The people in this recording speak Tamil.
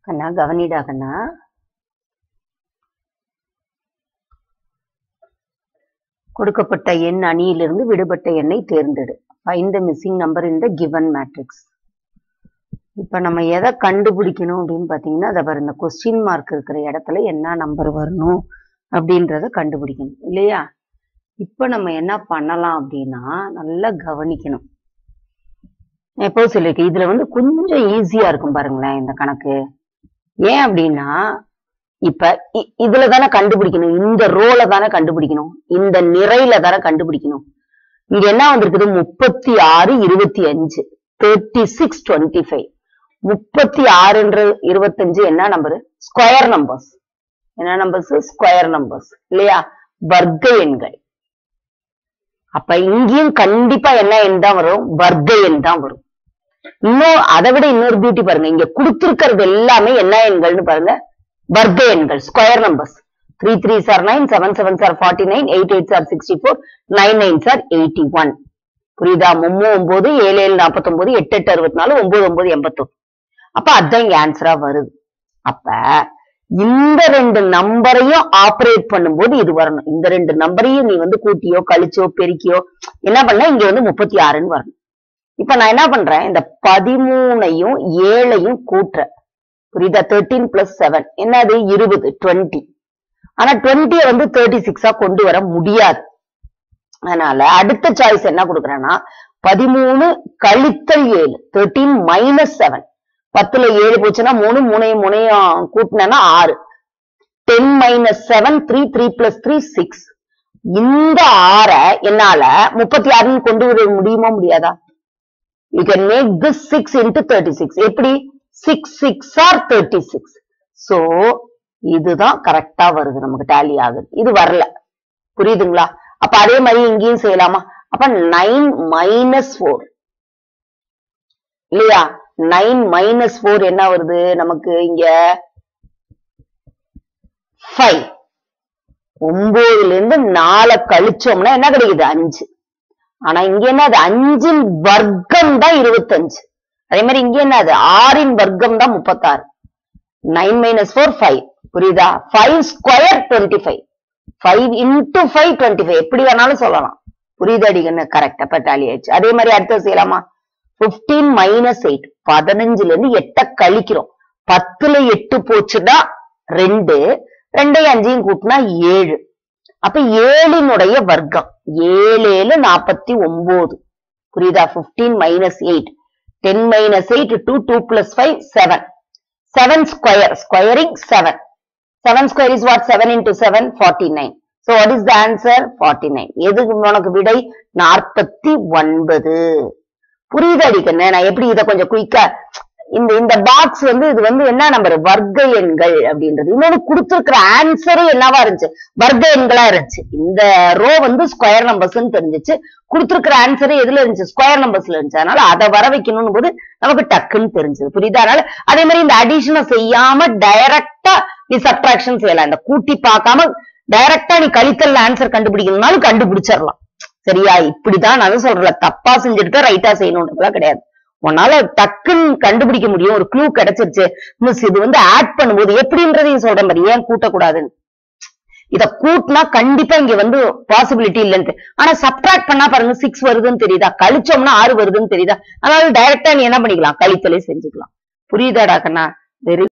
கண்ணா கவனிடா கண்ணா கொடுக்கப்பட்ட எண் அணியிலிருந்து விடுபட்ட எண்ணை தேர்ந்தெடு find the missing number in the given matrix இப்ப நம்ம எதை கண்டுபிடிக்கணும் அப்படின்னு பாத்தீங்கன்னா அதை பாரு இந்த கொஸ்டின் மார்க் இருக்கிற இடத்துல என்ன நம்பர் வரணும் அப்படின்றத கண்டுபிடிக்கணும் இல்லையா இப்ப நம்ம என்ன பண்ணலாம் அப்படின்னா நல்லா கவனிக்கணும் நான் எப்போ சொல்லியிருக்கேன் இதுல வந்து கொஞ்சம் ஈஸியா இருக்கும் பாருங்களேன் இந்த கணக்கு ஏன் அப்படின்னா இப்ப இ- இதுல தானே கண்டுபிடிக்கணும் இந்த ரோல தானே கண்டுபிடிக்கணும் இந்த நிறையில தானே கண்டுபிடிக்கணும் இங்க என்ன வந்திருக்குது முப்பத்தி ஆறு இருபத்தி அஞ்சு தேர்ட்டி சிக்ஸ் டுவெண்ட்டி ஃபைவ் முப்பத்தி ஆறுன்ற இருபத்தஞ்சு என்ன நம்பர் ஸ்கொயர் நம்பர்ஸ் என்ன நம்பர்ஸ் ஸ்கொயர் நம்பர்ஸ் இல்லையா வர்க்க எண்கள் அப்ப இங்கேயும் கண்டிப்பா என்ன எண் தான் வரும் வர்க்க எண் தான் வரும் இன்னும் அதை விட இன்னொரு பியூட்டி பாருங்க இங்க கொடுத்திருக்கிறது எல்லாமே என்ன எண்கள்னு பாருங்க வர்க்க எண்கள் square numbers three three are nine seven seven are forty nine eight eight are sixty four nine nine are eighty one புரியுதா மும்மு ஒன்பது ஏழு ஏழு நாற்பத்தொன்பது எட்டு எட்டு அறுபத்தி நாலு ஒன்பது ஒன்பது எண்பத்தொன்னு அப்ப அதான் இங்க ஆன்சரா வருது அப்ப இந்த ரெண்டு நம்பரையும் ஆபரேட் பண்ணும்போது இது வரணும் இந்த ரெண்டு நம்பரையும் நீ வந்து கூட்டியோ கழிச்சோ பெருக்கியோ என்ன பண்ண இங்க வந்து முப்பத்தி ஆறுன்னு வரணும் இப்ப நான் என்ன பண்றேன் இந்த பதிமூணையும் ஏழையும் கூட்டுறேன் புரியுதா தேர்ட்டீன் பிளஸ் செவன் என்னது இருபது டுவெண்ட்டி ஆனா டுவெண்ட்டிய வந்து தேர்ட்டி சிக்ஸா கொண்டு வர முடியாது அதனால அடுத்த சாய்ஸ் என்ன கொடுக்குறேன்னா பதிமூணு கழித்தல் ஏழு தேர்ட்டீன் மைனஸ் செவன் பத்துல ஏழு போச்சுன்னா மூணு மூணையும் மூணையும் கூட்டினேன்னா ஆறு ten minus seven three three plus three six இந்த ஆறை என்னால முப்பத்தி ஆறுன்னு கொண்டு வர முடியுமா முடியாதா you can make this six into thirty six எப்படி six six are thirty six so இதுதான் கரெக்டா வருது நமக்கு டேலி ஆகுது இது வரல புரியுதுங்களா அப்ப அதே மாதிரி இங்கேயும் செய்யலாமா அப்ப நைன் மைனஸ் ஃபோர் இல்லையா நைன் மைனஸ் ஃபோர் என்ன வருது நமக்கு இங்க ஃபைவ் ஒன்பதுல இருந்து நாலை கழிச்சோம்னா என்ன கிடைக்குது அஞ்சு ஆனா இங்க என்ன அது அஞ்சின் வர்க்கம் தான் இருபத்தஞ்சு அதே மாதிரி இங்க என்ன அது ஆறின் வர்க்கம் தான் முப்பத்தாறு நைன் மைனஸ் ஃபோர் ஃபைவ் புரியுதா five square twenty five five into five twenty five எப்படி வேணாலும் சொல்லலாம் புரியுது அடிக்கன்னு கரெக்ட் அப்ப டேலி ஆயிடுச்சு அதே மாதிரி அடுத்து செய்யலாமா 15 மைனஸ் எயிட் பதினஞ்சுல இருந்து எட்ட கழிக்கிறோம் பத்துல எட்டு போச்சுன்னா ரெண்டு ரெண்டையும் அஞ்சையும் கூட்டினா ஏழு அப்ப ஏழினுடைய வர்க்கம் ஏழு ஏழு நாற்பத்தி ஒன்பது புரியுதா 15 minus eight ten minus eight two two plus five seven seven square squaring seven seven square is what seven into seven forty nine so what is the answer forty nine எதுக்கு உனக்கு விடை நாற்பத்தி ஒன்பது புரியுது அடிக்கண்ணே நான் எப்படி இதை கொஞ்சம் குயிக்கா இந்த இந்த பாக்ஸ் வந்து இது வந்து என்ன நம்பர் வர்க்க எண்கள் அப்படின்றது இன்னொன்னு கொடுத்திருக்கிற ஆன்சரே என்னவா இருந்துச்சு வர்க்க எண்களா இருந்துச்சு இந்த ரோ வந்து ஸ்கொயர் நம்பர்ஸ்னு தெரிஞ்சுச்சு கொடுத்திருக்கிற ஆன்சரே எதுல இருந்துச்சு ஸ்கொயர் நம்பர்ஸ்ல இருந்துச்சு அதனால அதை வர வைக்கணும் போது நமக்கு டக்குன்னு தெரிஞ்சது புரியுதா அதனால அதே மாதிரி இந்த அடிஷனை செய்யாம டைரக்டா நீ சப்ட்ராக்ஷன் செய்யலாம் இந்த கூட்டி பார்க்காம டைரக்டா நீ கழித்தல் ஆன்சர் கண்டுபிடிக்கணும்னாலும் கண்டுபிடிச்சிடலாம் சரியா இப்படிதான் நான் சொல்றேன் தப்பா செஞ்சுட்டு ரைட்டா செய்யணும்ன்றதுலாம் கிடையாது உன்னால டக்குன்னு கண்டுபிடிக்க முடியும் ஒரு க்ளூ கிடைச்சிருச்சு மிஸ் இது வந்து ஆட் பண்ணும்போது எப்படின்றதையும் சொல்றேன் பாரு ஏன் கூட்டக்கூடாதுன்னு இத கூட்டினா கண்டிப்பா இங்க வந்து பாசிபிலிட்டி இல்லைன்ட்டு ஆனா சப்ட்ராக்ட் பண்ணா பாருங்க சிக்ஸ் வருதுன்னு தெரியுதா கழிச்சோம்னா ஆறு வருதுன்னு தெரியுதா அதனால டைரக்டா நீ என்ன பண்ணிக்கலாம் கழித்தலே செஞ்சுக்கலாம் புரியுதாடா கண்ணா வெரி